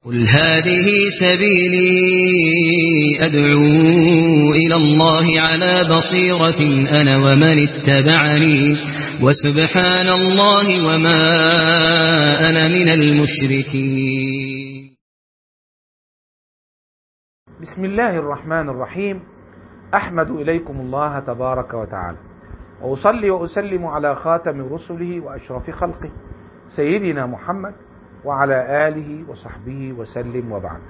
قل هذه سبيلي أدعو إلى الله على بصيرة أنا ومن اتبعني وسبحان الله وما أنا من المشركين بسم الله الرحمن الرحيم أحمد إليكم الله تبارك وتعالى وأصلي وأسلم على خاتم رسله وأشرف خلقه سيدنا محمد وعلى آله وصحبه وسلم وبعد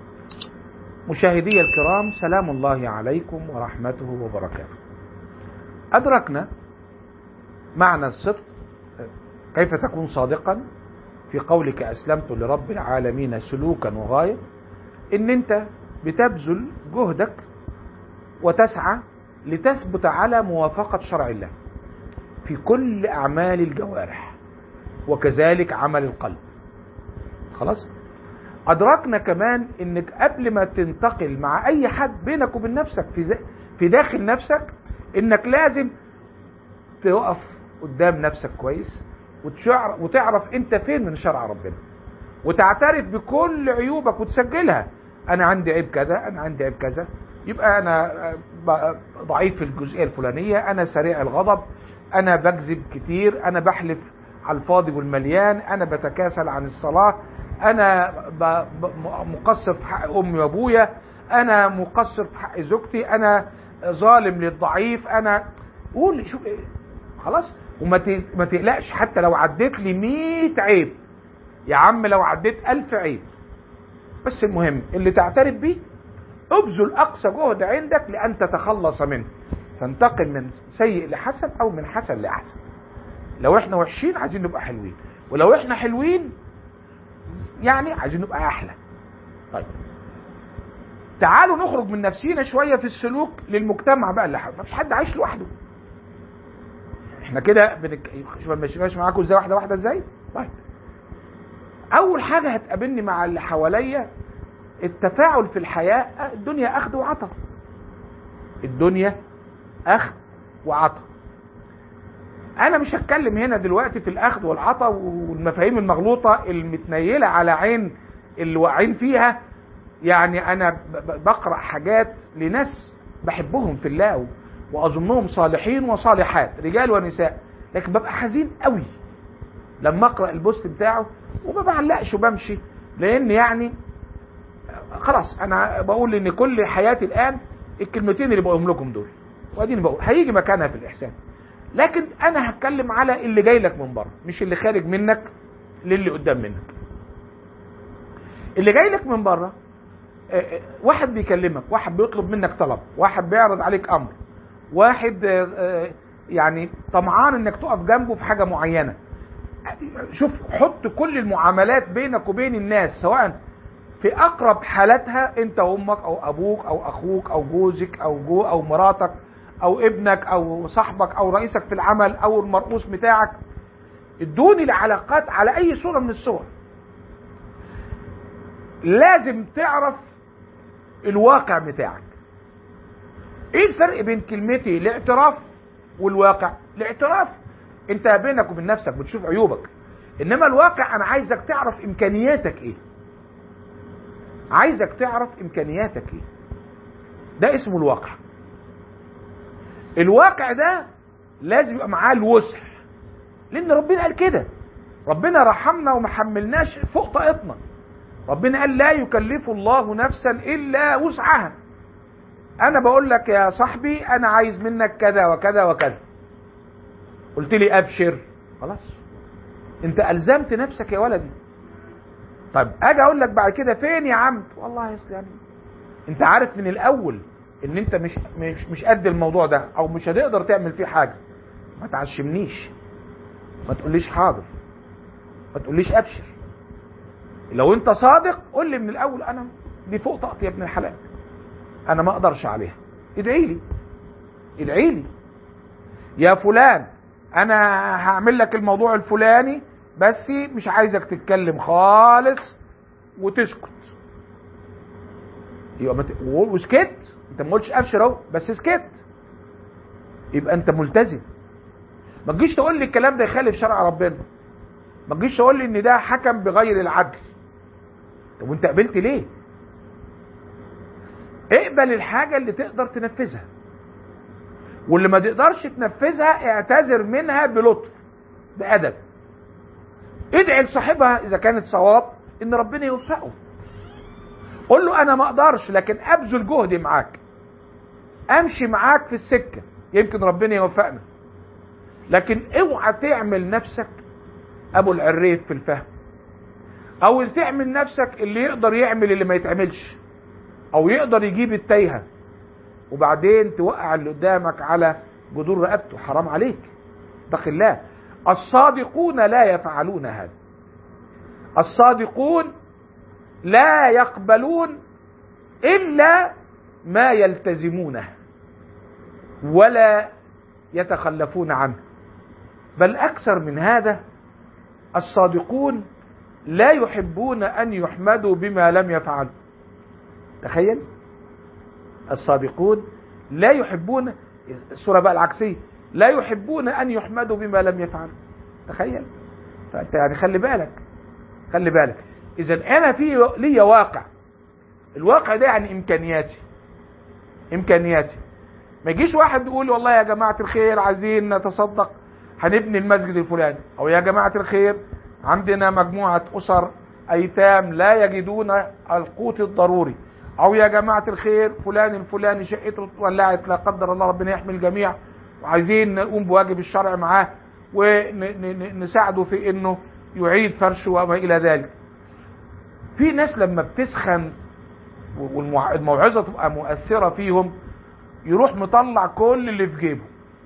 مشاهدي الكرام سلام الله عليكم ورحمته وبركاته أدركنا معنى الصدق كيف تكون صادقا في قولك أسلمت لرب العالمين سلوكا وغاية إن أنت بتبذل جهدك وتسعى لتثبت على موافقة شرع الله في كل أعمال الجوارح وكذلك عمل القلب خلاص أدركنا كمان إنك قبل ما تنتقل مع أي حد بينك وبين نفسك في, في داخل نفسك إنك لازم تقف قدام نفسك كويس وتعرف أنت فين من شرع ربنا وتعترف بكل عيوبك وتسجلها أنا عندي عيب كذا أنا عندي عيب كذا يبقى أنا ضعيف في الجزئية الفلانية أنا سريع الغضب أنا بكذب كتير أنا بحلف على الفاضي والمليان أنا بتكاسل عن الصلاة أنا مقصر في حق أمي وأبويا أنا مقصر في حق زوجتي أنا ظالم للضعيف أنا قول شوف إيه خلاص وما ما تقلقش حتى لو عديت لي 100 عيب يا عم لو عديت 1000 عيب بس المهم اللي تعترف بيه ابذل اقصى جهد عندك لان تتخلص منه تنتقل من سيء لحسن او من حسن لاحسن لو احنا وحشين عايزين نبقى حلوين ولو احنا حلوين يعني عايزين نبقى احلى طيب تعالوا نخرج من نفسينا شويه في السلوك للمجتمع بقى اللي حوالينا مفيش حد عايش لوحده احنا كده بنك... شوف ماشي معاكم ازاي واحده واحده ازاي طيب اول حاجه هتقابلني مع اللي حواليا التفاعل في الحياه الدنيا اخذ وعطاء الدنيا اخذ وعطاء انا مش هتكلم هنا دلوقتي في الاخذ والعطاء والمفاهيم المغلوطه المتنيله على عين اللي واقعين فيها يعني انا بقرا حاجات لناس بحبهم في الله واظنهم صالحين وصالحات رجال ونساء لكن ببقى حزين قوي لما اقرا البوست بتاعه وما بعلقش وبمشي لان يعني خلاص انا بقول ان كل حياتي الان الكلمتين اللي بقولهم لكم دول واديني بقول هيجي مكانها في الاحسان لكن انا هتكلم على اللي جاي لك من بره مش اللي خارج منك للي قدام منك اللي جاي لك من بره واحد بيكلمك واحد بيطلب منك طلب واحد بيعرض عليك امر واحد يعني طمعان انك تقف جنبه في حاجه معينه شوف حط كل المعاملات بينك وبين الناس سواء في اقرب حالاتها انت وامك او ابوك او اخوك او جوزك او جو او مراتك او ابنك او صاحبك او رئيسك في العمل او المرؤوس بتاعك ادوني العلاقات على اي صوره من الصور لازم تعرف الواقع بتاعك ايه الفرق بين كلمتي الاعتراف والواقع الاعتراف انت بينك وبين نفسك بتشوف عيوبك انما الواقع انا عايزك تعرف امكانياتك ايه عايزك تعرف امكانياتك ايه ده اسمه الواقع الواقع ده لازم يبقى معاه الوسع لان ربنا قال كده ربنا رحمنا وما حملناش فوق طاقتنا ربنا قال لا يكلف الله نفسا الا وسعها انا بقول لك يا صاحبي انا عايز منك كذا وكذا وكذا قلت لي ابشر خلاص انت الزمت نفسك يا ولدي طيب اجي اقول لك بعد كده فين يا عم والله يا يعني انت عارف من الاول ان انت مش مش مش قد الموضوع ده او مش هتقدر تعمل فيه حاجه ما تعشمنيش ما تقوليش حاضر ما تقوليش ابشر لو انت صادق قول لي من الاول انا دي فوق طاقتي يا ابن الحلال انا ما اقدرش عليها ادعي لي ادعي لي يا فلان انا هعمل لك الموضوع الفلاني بس مش عايزك تتكلم خالص وتسكت يبقى مت... وسكت انت ما قلتش ابشر اهو بس سكت يبقى انت ملتزم ما تجيش تقول لي الكلام ده يخالف شرع ربنا ما تجيش تقول لي ان ده حكم بغير العدل طب وانت قبلت ليه اقبل الحاجة اللي تقدر تنفذها واللي ما تقدرش تنفذها اعتذر منها بلطف بأدب ادعي لصاحبها اذا كانت صواب ان ربنا يوفقه قول له انا ما اقدرش لكن ابذل جهدي معاك امشي معاك في السكه يمكن ربنا يوفقنا لكن اوعى تعمل نفسك ابو العريف في الفهم او تعمل نفسك اللي يقدر يعمل اللي ما يتعملش او يقدر يجيب التايهه وبعدين توقع اللي قدامك على جذور رقبته حرام عليك اتق الله الصادقون لا يفعلون هذا الصادقون لا يقبلون الا ما يلتزمونه ولا يتخلفون عنه بل اكثر من هذا الصادقون لا يحبون ان يحمدوا بما لم يفعلوا تخيل الصادقون لا يحبون الصوره بقى العكسيه لا يحبون ان يحمدوا بما لم يفعلوا تخيل فانت يعني خلي بالك خلي بالك اذا انا في لي واقع الواقع ده يعني امكانياتي امكانياتي ما يجيش واحد يقول والله يا جماعه الخير عايزين نتصدق هنبني المسجد الفلاني او يا جماعه الخير عندنا مجموعه اسر ايتام لا يجدون القوت الضروري او يا جماعه الخير فلان الفلاني شقته اتولعت لا قدر الله ربنا يحمي الجميع وعايزين نقوم بواجب الشرع معاه ونساعده في انه يعيد فرشه وما الى ذلك في ناس لما بتسخن والموعظه تبقى مؤثره فيهم يروح مطلع كل اللي في جيبه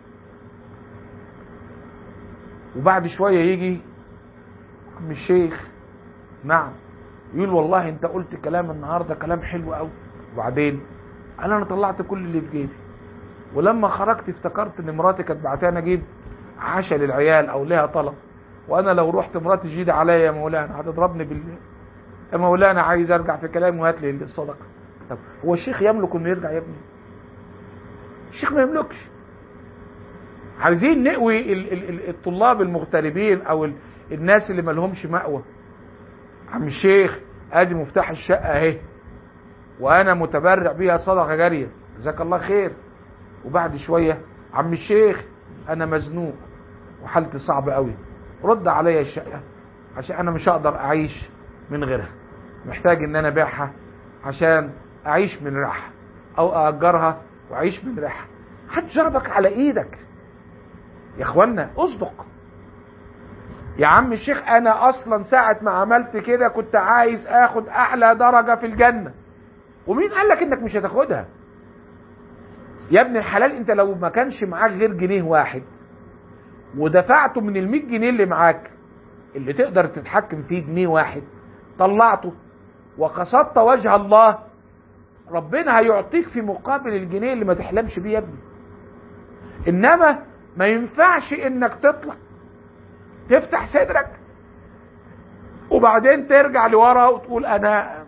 وبعد شويه يجي عم الشيخ نعم يقول والله انت قلت كلام النهارده كلام حلو قوي وبعدين قال انا طلعت كل اللي في جيبي ولما خرجت افتكرت ان مراتي كانت بعتاني اجيب عشاء للعيال او لها طلب وانا لو رحت مراتي جيدة عليا يا مولانا هتضربني بالله يا مولانا عايز ارجع في كلامي وهات لي الصدقه طب هو الشيخ يملك انه يرجع يا ابني الشيخ ما يملكش عايزين نقوي الطلاب المغتربين او الناس اللي ما لهمش مأوى عم الشيخ ادي مفتاح الشقه اهي وانا متبرع بيها صدقه جاريه جزاك الله خير وبعد شويه عم الشيخ انا مزنوق وحالتي صعبه قوي رد عليا الشقه عشان انا مش هقدر اعيش من غيرها محتاج ان انا ابيعها عشان اعيش من ريحها او ااجرها واعيش من ريحها حد جربك على ايدك يا اخوانا اصدق يا عم الشيخ انا اصلا ساعة ما عملت كده كنت عايز اخد اعلى درجة في الجنة ومين قال لك انك مش هتاخدها يا ابن الحلال انت لو ما كانش معاك غير جنيه واحد ودفعته من المية جنيه اللي معاك اللي تقدر تتحكم فيه جنيه واحد طلعته وقصدت وجه الله ربنا هيعطيك في مقابل الجنيه اللي ما تحلمش بيه يا ابني انما ما ينفعش انك تطلع تفتح صدرك وبعدين ترجع لورا وتقول انا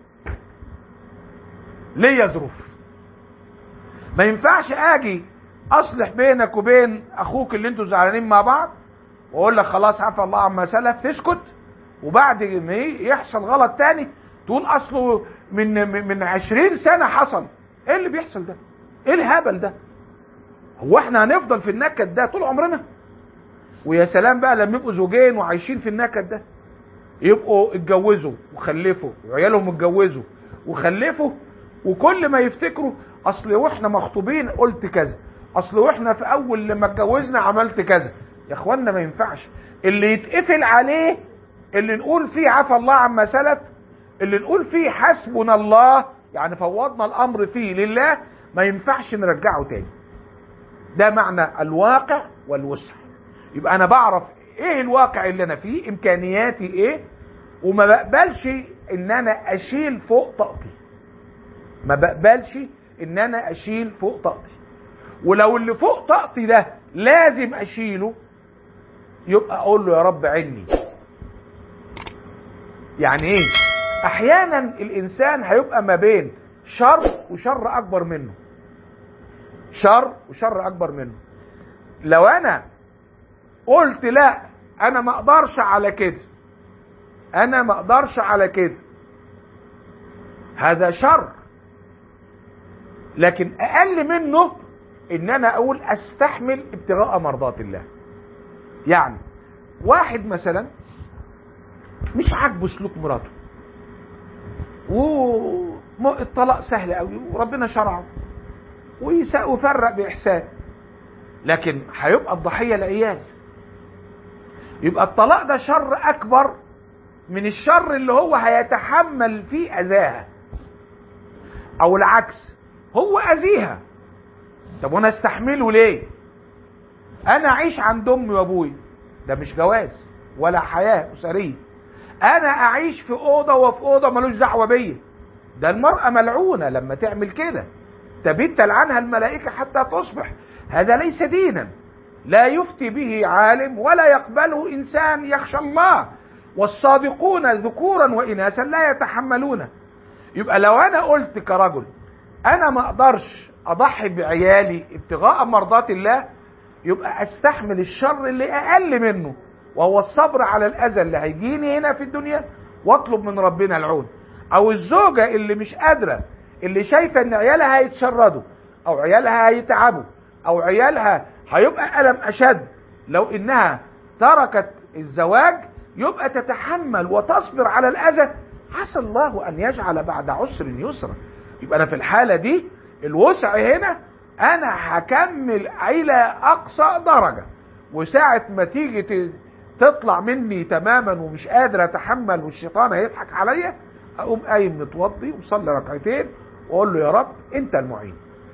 ليا ظروف ما ينفعش اجي اصلح بينك وبين اخوك اللي انتوا زعلانين مع بعض واقول لك خلاص عفى الله عما سلف تسكت وبعد ما يحصل غلط تاني تقول اصله من من 20 سنه حصل ايه اللي بيحصل ده ايه الهبل ده هو احنا هنفضل في النكد ده طول عمرنا ويا سلام بقى لما يبقوا زوجين وعايشين في النكد ده يبقوا اتجوزوا وخلفوا وعيالهم اتجوزوا وخلفوا وكل ما يفتكروا اصل واحنا مخطوبين قلت كذا اصل واحنا في اول لما اتجوزنا عملت كذا يا اخوانا ما ينفعش اللي يتقفل عليه اللي نقول فيه عفى الله عما سلف اللي نقول فيه حسبنا الله يعني فوضنا الامر فيه لله ما ينفعش نرجعه تاني ده معنى الواقع والوسع يبقى انا بعرف ايه الواقع اللي انا فيه امكانياتي ايه وما بقبلش ان انا اشيل فوق طاقتي ما بقبلش ان انا اشيل فوق طاقتي ولو اللي فوق طاقتي ده لازم اشيله يبقى اقول له يا رب عني يعني ايه احيانا الانسان هيبقى ما بين شر وشر اكبر منه شر وشر اكبر منه لو انا قلت لا انا ما اقدرش على كده انا ما اقدرش على كده هذا شر لكن اقل منه ان انا اقول استحمل ابتغاء مرضات الله يعني واحد مثلا مش عاجبه سلوك مراته والطلاق سهل قوي وربنا شرعه ويفرق باحسان لكن هيبقى الضحيه العيال يبقى الطلاق ده شر اكبر من الشر اللي هو هيتحمل فيه اذاها او العكس هو اذيها طب وانا استحمله ليه انا اعيش عند امي وابوي ده مش جواز ولا حياه اسريه انا اعيش في اوضه وفي اوضه ملوش دعوه بيا ده المراه ملعونه لما تعمل كده تبت تلعنها الملائكه حتى تصبح هذا ليس دينا لا يفتي به عالم ولا يقبله انسان يخشى الله والصادقون ذكورا واناثا لا يتحملونه يبقى لو انا قلت كرجل انا ما اقدرش اضحي بعيالي ابتغاء مرضات الله يبقى استحمل الشر اللي اقل منه وهو الصبر على الاذى اللي هيجيني هنا في الدنيا واطلب من ربنا العون او الزوجه اللي مش قادره اللي شايفه ان عيالها هيتشردوا او عيالها هيتعبوا او عيالها هيبقى الم اشد لو انها تركت الزواج يبقى تتحمل وتصبر على الاذى عسى الله ان يجعل بعد عسر يسرا يبقى انا في الحاله دي الوسع هنا انا هكمل الى اقصى درجه وساعه ما تيجي تطلع مني تماما ومش قادر اتحمل والشيطان هيضحك عليا اقوم قايم متوضي وصلي ركعتين واقول له يا رب انت المعين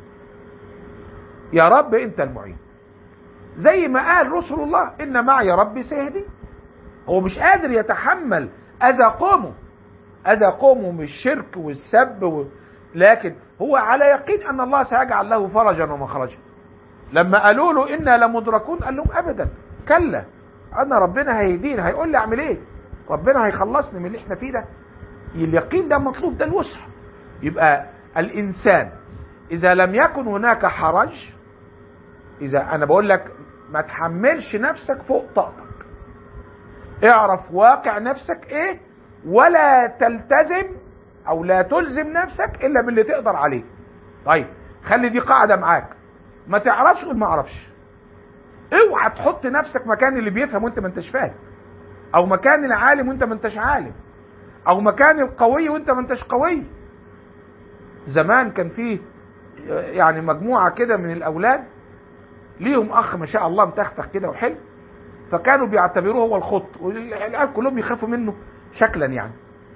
يا رب انت المعين زي ما قال رسول الله ان معي ربي سيهدي هو مش قادر يتحمل اذى قومه اذى قومه من الشرك والسب و... لكن هو على يقين ان الله سيجعل له فرجا ومخرجا لما قالوا له انا لمدركون قال لهم ابدا كلا انا ربنا هيهديني هيقول لي اعمل ايه ربنا هيخلصني من اللي احنا فيه ده اليقين ده مطلوب ده الوسع يبقى الانسان اذا لم يكن هناك حرج اذا انا بقول لك ما تحملش نفسك فوق طاقتك اعرف واقع نفسك ايه ولا تلتزم او لا تلزم نفسك الا باللي تقدر عليه طيب خلي دي قاعده معاك ما تعرفش قول ما اعرفش اوعى تحط نفسك مكان اللي بيفهم وانت ما انتش فاهم او مكان العالم وانت ما انتش عالم او مكان القوي وانت ما انتش قوي زمان كان فيه يعني مجموعه كده من الاولاد ليهم اخ ما شاء الله متختخ كده وحلو فكانوا بيعتبروه هو الخط والعيال كلهم يخافوا منه شكلا يعني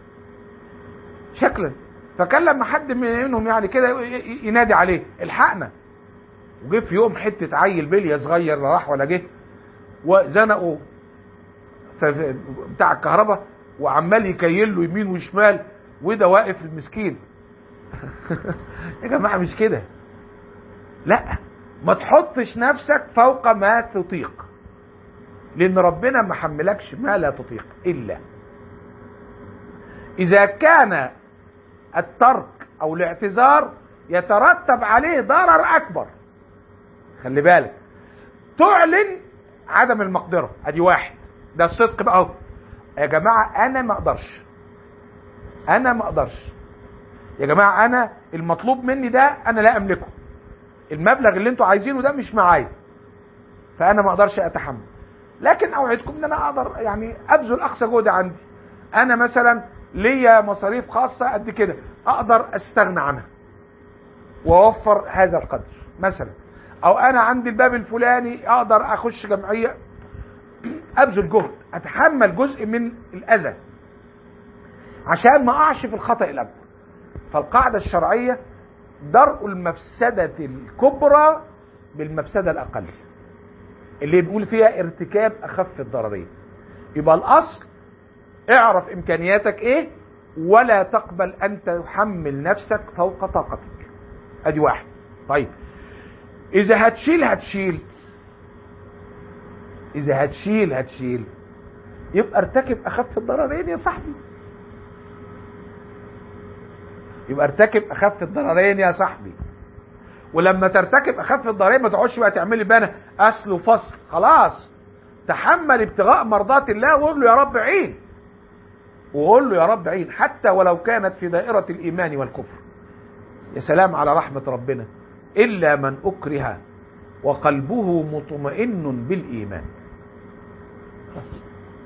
شكلا فكان لما حد منهم يعني كده ينادي عليه الحقنا وجه في يوم حته عيل بليه صغير لا راح ولا جه وزنقوا بتاع الكهرباء وعمال يكيل له يمين وشمال وده واقف المسكين يا جماعه مش كده لا ما تحطش نفسك فوق ما تطيق لان ربنا ما حملكش ما لا تطيق الا اذا كان الترك او الاعتذار يترتب عليه ضرر اكبر خلي بالك تعلن عدم المقدره ادي واحد ده الصدق بقى اهو يا جماعه انا ما اقدرش انا ما اقدرش يا جماعه انا المطلوب مني ده انا لا املكه المبلغ اللي انتوا عايزينه ده مش معايا فانا ما اقدرش اتحمل لكن اوعدكم ان انا اقدر يعني ابذل اقصى جهد عندي انا مثلا ليا مصاريف خاصه قد كده اقدر استغنى عنها واوفر هذا القدر مثلا او انا عندي الباب الفلاني اقدر اخش جمعيه ابذل جهد اتحمل جزء من الاذى عشان ما اقعش في الخطا الاكبر فالقاعده الشرعيه درء المفسده الكبرى بالمفسده الاقل اللي بنقول فيها ارتكاب اخف الضررين يبقى الاصل اعرف امكانياتك ايه ولا تقبل ان تحمل نفسك فوق طاقتك ادي واحد طيب اذا هتشيل هتشيل اذا هتشيل هتشيل يبقى ارتكب اخف الضررين يا صاحبي يبقى ارتكب اخف الضررين يا صاحبي ولما ترتكب اخف الضررين ما تقعدش بقى تعملي بنا اصل وفصل خلاص تحمل ابتغاء مرضات الله وقول له يا رب عين وقول له يا رب عين حتى ولو كانت في دائرة الإيمان والكفر يا سلام على رحمة ربنا إلا من أكره وقلبه مطمئن بالإيمان خلاص.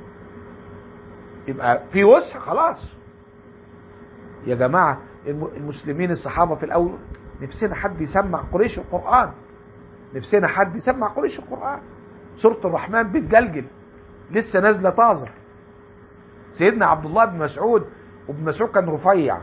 يبقى في وسع خلاص يا جماعة الم- المسلمين الصحابة في الأول نفسنا حد يسمع قريش القرآن نفسنا حد يسمع قريش القرآن سورة الرحمن بتجلجل لسه نازلة طازة سيدنا عبد الله بن مسعود وابن مسعود كان رفيع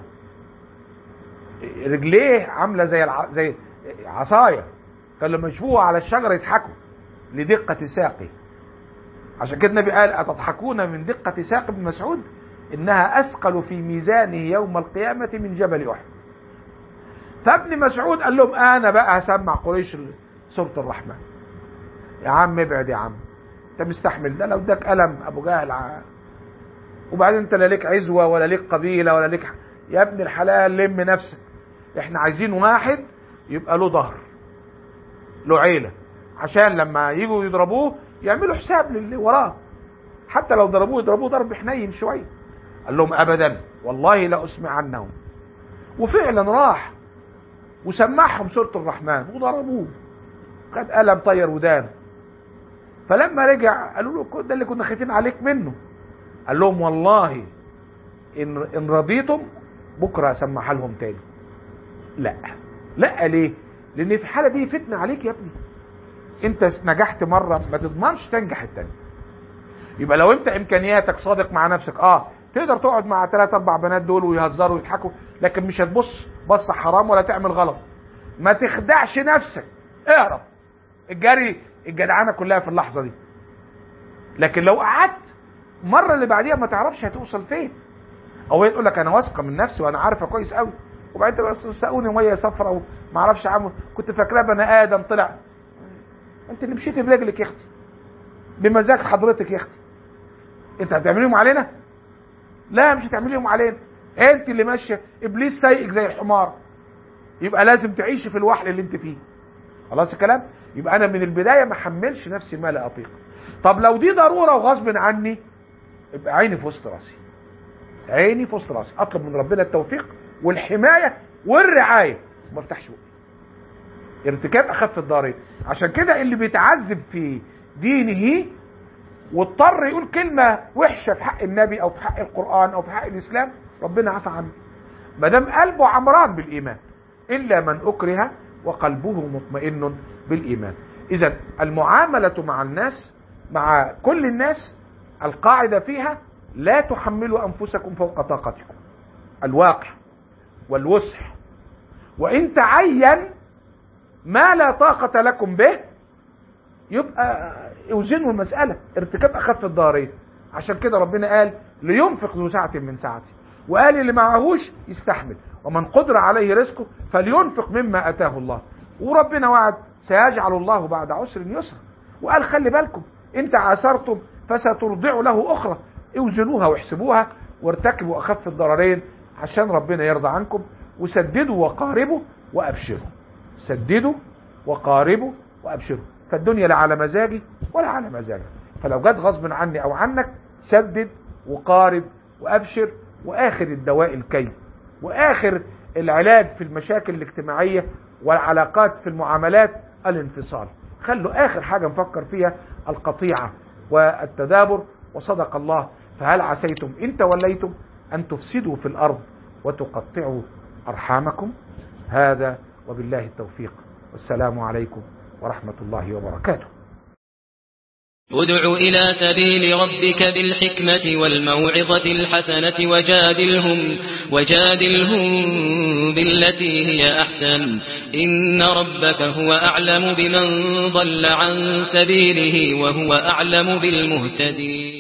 رجليه عاملة زي الع... زي عصاية كان لما يشوفوه على الشجرة يضحكوا لدقة ساقه عشان كده النبي قال أتضحكون من دقة ساق ابن مسعود إنها أثقل في ميزانه يوم القيامة من جبل أحد فابن مسعود قال لهم أنا بقى هسمع قريش سورة الرحمن يا عم ابعد يا عم انت مستحمل ده لو اداك قلم ابو جهل ع- وبعدين انت لا ليك عزوه ولا ليك قبيله ولا ليك ح- يا ابن الحلال لم نفسك احنا عايزين واحد يبقى له ظهر له عيله عشان لما يجوا يضربوه يعملوا حساب للي وراه حتى لو ضربوه يضربوه ضرب حنين شويه قال لهم ابدا والله لا اسمع عنهم وفعلا راح وسمعهم سوره الرحمن وضربوه خد قلم طير ودانه فلما رجع قالوا له ده اللي كنا خايفين عليك منه قال لهم والله ان ان رضيتم بكره اسمعها لهم تاني لا لا ليه لان في الحاله دي فتنه عليك يا ابني انت نجحت مره ما تضمنش تنجح التاني يبقى لو انت امكانياتك صادق مع نفسك اه تقدر تقعد مع ثلاث اربع بنات دول ويهزروا ويضحكوا لكن مش هتبص بص حرام ولا تعمل غلط ما تخدعش نفسك اهرب الجري الجدعانه كلها في اللحظه دي لكن لو قعدت المره اللي بعديها ما تعرفش هتوصل فين او هي تقول لك انا واثقه من نفسي وانا عارفه كويس قوي وبعدين تبقى سقوني ميه صفرة وما اعرفش عامل كنت فاكراه بني ادم طلع انت اللي مشيتي برجلك يا اختي بمزاج حضرتك يا اختي انت هتعمليهم علينا لا مش هتعمليهم علينا انت اللي ماشيه ابليس سايقك زي الحمار يبقى لازم تعيشي في الوحل اللي انت فيه خلاص الكلام يبقى انا من البدايه ما حملش نفسي ما لا اطيق طب لو دي ضروره وغصب عني يبقى عيني في وسط راسي عيني في وسط راسي اطلب من ربنا التوفيق والحمايه والرعايه ما افتحش بقي ارتكاب اخف الضارين عشان كده اللي بيتعذب في دينه واضطر يقول كلمه وحشه في حق النبي او في حق القران او في حق الاسلام ربنا عفى عنه ما دام قلبه عمران بالايمان الا من اكره وقلبه مطمئن بالايمان اذا المعامله مع الناس مع كل الناس القاعده فيها لا تحملوا انفسكم فوق طاقتكم الواقع والوسع وان تعين ما لا طاقه لكم به يبقى اوزنوا المساله ارتكاب اخف الضارين عشان كده ربنا قال لينفق ذو سعه من سعته وقال اللي معهوش يستحمل ومن قدر عليه رزقه فلينفق مما اتاه الله وربنا وعد سيجعل الله بعد عسر يسرا وقال خلي بالكم انت عاثرتم فسترضع له اخرى اوزنوها واحسبوها وارتكبوا اخف الضررين عشان ربنا يرضى عنكم وسددوا وقاربوا وابشروا سددوا وقاربوا وابشروا فالدنيا لا على مزاجي ولا على مزاجك فلو جت غصب عني او عنك سدد وقارب وابشر واخر الدواء الكي واخر العلاج في المشاكل الاجتماعيه والعلاقات في المعاملات الانفصال خلوا اخر حاجه نفكر فيها القطيعه والتدابر وصدق الله فهل عسيتم ان توليتم ان تفسدوا في الارض وتقطعوا ارحامكم هذا وبالله التوفيق والسلام عليكم ورحمه الله وبركاته ادع إلى سبيل ربك بالحكمة والموعظة الحسنة وجادلهم وجادلهم بالتي هي أحسن إن ربك هو أعلم بمن ضل عن سبيله وهو أعلم بالمهتدين